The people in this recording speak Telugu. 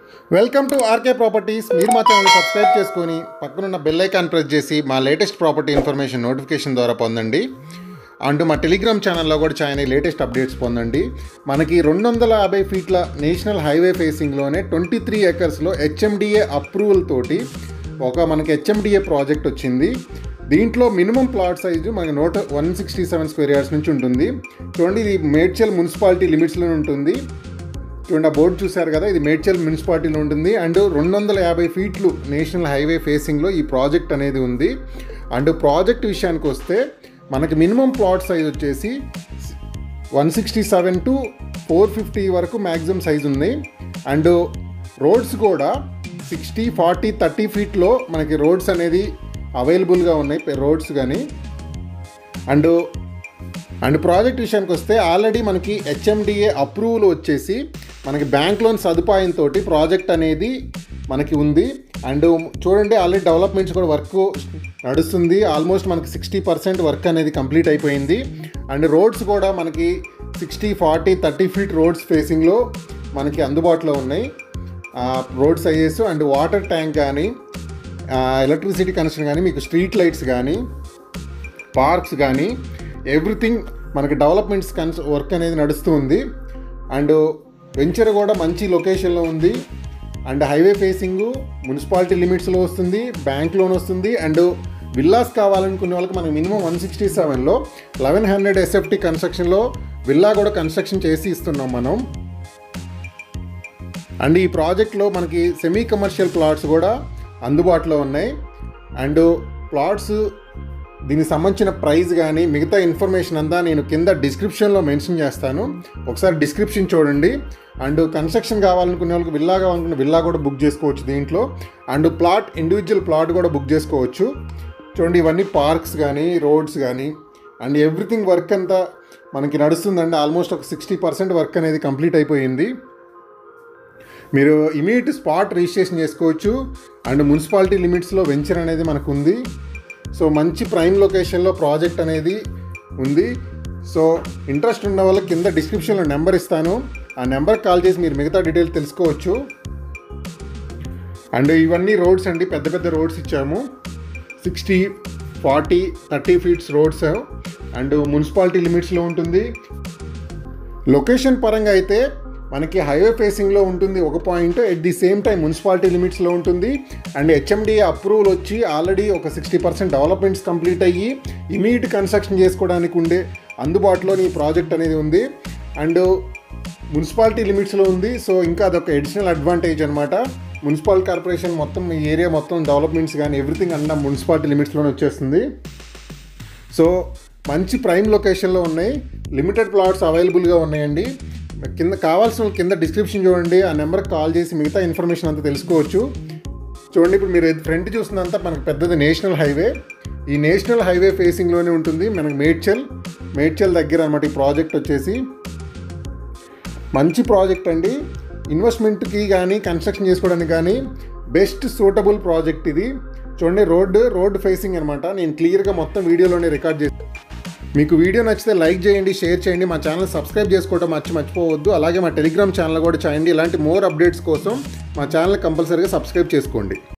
వెల్కమ్ టు ఆర్కే ప్రాపర్టీస్ మీరు మా ఛానల్ సబ్స్క్రైబ్ చేసుకొని పక్కనున్న బెల్ ఐకాన్ ప్రెస్ చేసి మా లేటెస్ట్ ప్రాపర్టీ ఇన్ఫర్మేషన్ నోటిఫికేషన్ ద్వారా పొందండి అండ్ మా టెలిగ్రామ్ ఛానల్లో కూడా చాలా లేటెస్ట్ అప్డేట్స్ పొందండి మనకి రెండు వందల యాభై ఫీట్ల నేషనల్ హైవే ఫేసింగ్లోనే ట్వంటీ త్రీ ఏకర్స్లో హెచ్ఎండిఏ అప్రూవల్ తోటి ఒక మనకి హెచ్ఎండిఏ ప్రాజెక్ట్ వచ్చింది దీంట్లో మినిమం ప్లాట్ సైజు మనకి నూట one sixty seven square yards నుంచి ఉంటుంది చూడండి ఇది మేడ్చల్ మున్సిపాలిటీ లిమిట్స్లో ఉంటుంది చూడండి ఆ బోర్డు చూశారు కదా ఇది మేడ్చల్ మున్సిపాలిటీలో ఉంటుంది అండ్ రెండు వందల యాభై ఫీట్లు నేషనల్ హైవే ఫేసింగ్లో ఈ ప్రాజెక్ట్ అనేది ఉంది అండ్ ప్రాజెక్ట్ విషయానికి వస్తే మనకి మినిమం ప్లాట్ సైజ్ వచ్చేసి one sixty seven to four fifty వరకు మ్యాక్సిమం సైజ్ ఉంది అండ్ రోడ్స్ కూడా సిక్స్టీ ఫార్టీ థర్టీ ఫీట్లో మనకి రోడ్స్ అనేది అవైలబుల్గా ఉన్నాయి రోడ్స్ కానీ అండ్ అండ్ ప్రాజెక్ట్ విషయానికి వస్తే ఆల్రెడీ మనకి హెచ్ఎండిఏ అప్రూవల్ వచ్చేసి మనకి బ్యాంక్ లోన్ సదుపాయంతో ప్రాజెక్ట్ అనేది మనకి ఉంది అండ్ చూడండి ఆల్రెడీ డెవలప్మెంట్స్ కూడా వర్క్ నడుస్తుంది ఆల్మోస్ట్ మనకి సిక్స్టీ పర్సెంట్ వర్క్ అనేది కంప్లీట్ అయిపోయింది అండ్ రోడ్స్ కూడా మనకి sixty forty thirty feet roads ఫేసింగ్లో మనకి అందుబాటులో ఉన్నాయి road sizes and water tank కానీ ఎలక్ట్రిసిటీ కనెక్షన్ కానీ మీకు స్ట్రీట్ లైట్స్ కానీ పార్క్స్ కానీ ఎవ్రీథింగ్ మనకి డెవలప్మెంట్స్ కన్స్ వర్క్ అనేది నడుస్తూ ఉంది అండ్ వెంచర్ కూడా మంచి లొకేషన్లో ఉంది అండ్ హైవే ఫేసింగ్ మున్సిపాలిటీ లిమిట్స్లో వస్తుంది బ్యాంక్ లోన్ వస్తుంది అండ్ విల్లాస్ కావాలనుకునే వాళ్ళకి మనకి మినిమం వన్ సిక్స్టీ సెవెన్లో లెవెన్ హండ్రెడ్ ఎస్ఎఫ్టీ కన్స్ట్రక్షన్లో విల్లా కూడా కన్స్ట్రక్షన్ చేసి ఇస్తున్నాం మనం అండ్ ఈ ప్రాజెక్ట్లో మనకి సెమీ కమర్షియల్ ప్లాట్స్ కూడా అందుబాటులో ఉన్నాయి అండ్ ప్లాట్స్ దీనికి సంబంధించిన ప్రైస్ కానీ మిగతా ఇన్ఫర్మేషన్ అంతా నేను కింద డిస్క్రిప్షన్లో మెన్షన్ చేస్తాను ఒకసారి డిస్క్రిప్షన్ చూడండి అండ్ కన్స్ట్రక్షన్ కావాలనుకునే వాళ్ళకి విల్లా కావాలనుకున్న విల్లా కూడా బుక్ చేసుకోవచ్చు దీంట్లో అండ్ ప్లాట్ ఇండివిజువల్ ప్లాట్ కూడా బుక్ చేసుకోవచ్చు చూడండి ఇవన్నీ పార్క్స్ కానీ రోడ్స్ కానీ అండ్ ఎవ్రీథింగ్ వర్క్ అంతా మనకి నడుస్తుందండి ఆల్మోస్ట్ ఒక సిక్స్టీ పర్సెంట్ వర్క్ అనేది కంప్లీట్ అయిపోయింది మీరు ఇమీడియట్ స్పాట్ రిజిస్ట్రేషన్ చేసుకోవచ్చు అండ్ మున్సిపాలిటీ లిమిట్స్లో వెంచర్ అనేది మనకు ఉంది సో మంచి ప్రైమ్ లొకేషన్లో ప్రాజెక్ట్ అనేది ఉంది సో ఇంట్రెస్ట్ ఉన్న వాళ్ళకి కింద డిస్క్రిప్షన్లో నెంబర్ ఇస్తాను ఆ నెంబర్కి కాల్ చేసి మీరు మిగతా డీటెయిల్స్ తెలుసుకోవచ్చు అండ్ ఇవన్నీ రోడ్స్ అండి పెద్ద పెద్ద రోడ్స్ ఇచ్చాము sixty forty thirty feets roads and municipality లిమిట్స్లో ఉంటుంది లొకేషన్ పరంగా అయితే మనకి హైవే ఫేసింగ్లో ఉంటుంది ఒక point at the same time municipality లిమిట్స్లో ఉంటుంది అండ్ హెచ్ఎండి అప్రూవల్ వచ్చి ఆల్రెడీ ఒక సిక్స్టీ పర్సెంట్ డెవలప్మెంట్స్ కంప్లీట్ అయ్యి ఇమీడియట్ కన్స్ట్రక్షన్ చేసుకోవడానికి ఉండే అందుబాటులో ఈ ప్రాజెక్ట్ అనేది ఉంది అండ్ మున్సిపాలిటీ లిమిట్స్లో ఉంది సో ఇంకా అదొక అడిషనల్ అడ్వాంటేజ్ అనమాట మున్సిపల్ కార్పొరేషన్ మొత్తం ఈ ఏరియా మొత్తం డెవలప్మెంట్స్ కానీ ఎవ్రీథింగ్ అన్న మున్సిపాలిటీ లిమిట్స్లోనే వచ్చేస్తుంది సో మంచి ప్రైమ్ లొకేషన్లో ఉన్నాయి లిమిటెడ్ ప్లాట్స్ అవైలబుల్గా ఉన్నాయండి కింద కావాల్సిన వాళ్ళు కింద డిస్క్రిప్షన్ చూడండి ఆ నెంబర్కి కాల్ చేసి మిగతా ఇన్ఫర్మేషన్ అంతా తెలుసుకోవచ్చు చూడండి ఇప్పుడు మీరు ఫ్రంట్ చూస్తుందంతా మనకు పెద్దది నేషనల్ హైవే ఈ నేషనల్ హైవే ఫేసింగ్లోనే ఉంటుంది మనకి మేడ్చల్ మేడ్చల్ దగ్గర అనమాట ఈ ప్రాజెక్ట్ వచ్చేసి మంచి ప్రాజెక్ట్ అండి ఇన్వెస్ట్మెంట్కి కానీ కన్స్ట్రక్షన్ చేసుకోవడానికి కానీ బెస్ట్ సూటబుల్ ప్రాజెక్ట్ ఇది చూడండి రోడ్డు రోడ్ ఫేసింగ్ అనమాట నేను క్లియర్గా మొత్తం వీడియోలోనే రికార్డ్ చేసి మీకు వీడియో నచ్చితే లైక్ చేయండి షేర్ చేయండి మా ఛానల్ సబ్స్క్రైబ్ చేసుకోవడం మర్చి మర్చిపోవద్దు అలాగే మా టెలిగ్రామ్ ఛానల్ కూడా చేయండి ఇలాంటి మోర్ అప్డేట్స్ కోసం మా ఛానల్ కంపల్సరీగా సబ్స్క్రైబ్ చేసుకోండి